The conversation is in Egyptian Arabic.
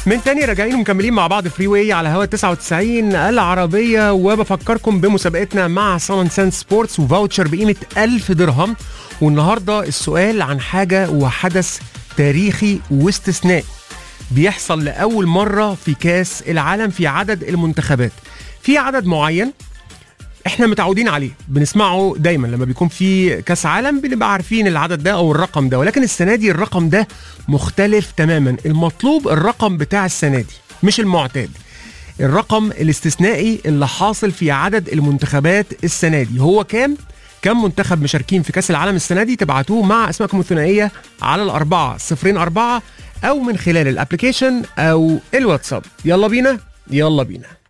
من تاني راجعين ومكملين مع بعض فري واي على هوا 99 العربية وبفكركم بمسابقتنا مع سان سان سبورتس وفاوتشر بقيمة 1000 درهم والنهاردة السؤال عن حاجة وحدث تاريخي واستثنائي بيحصل لأول مرة في كاس العالم في عدد المنتخبات في عدد معين احنا متعودين عليه بنسمعه دايما لما بيكون في كاس عالم بنبقى عارفين العدد ده او الرقم ده ولكن السنه دي الرقم ده مختلف تماما المطلوب الرقم بتاع السنه دي مش المعتاد الرقم الاستثنائي اللي حاصل في عدد المنتخبات السنه دي هو كام كم منتخب مشاركين في كاس العالم السنه دي تبعتوه مع اسمائكم الثنائيه على الاربعه صفرين اربعه او من خلال الابلكيشن او الواتساب يلا بينا يلا بينا